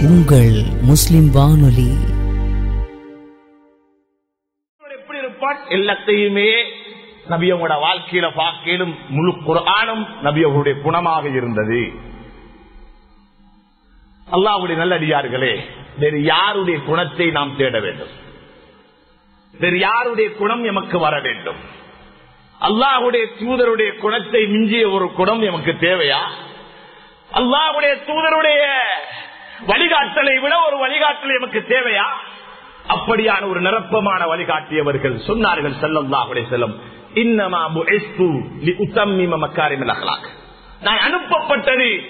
உங்கள் முஸ்லிம் வானொலி எப்படி இருப்பான் எல்லாத்தையுமே நபியவங்களோட வாழ்க்கையில பார்க்கலும் முழு குரானும் நபியவர்களுடைய குணமாக இருந்தது அல்லாஹ்வுடைய நல்லடியார்களே வேறு யாருடைய குணத்தை நாம் தேட வேண்டும் வேறு யாருடைய குணம் எமக்கு வர வேண்டும் அல்லாஹுடைய தூதருடைய குணத்தை மிஞ்சிய ஒரு குணம் எமக்கு தேவையா அல்லாஹுடைய தூதருடைய வழிகாட்டலை விட ஒரு வழிகாட்டல் எமக்கு தேவையா அப்படியான ஒரு நிரப்பமான வழிகாட்டியவர்கள் சொன்னார்கள் செல்லல்லாஹுடைய செல்லம் இன்னமா புஇஸ்து லிஉத்தம்மிம மக்காரிமில் அக்லாக் நான் அனுப்பப்பட்டது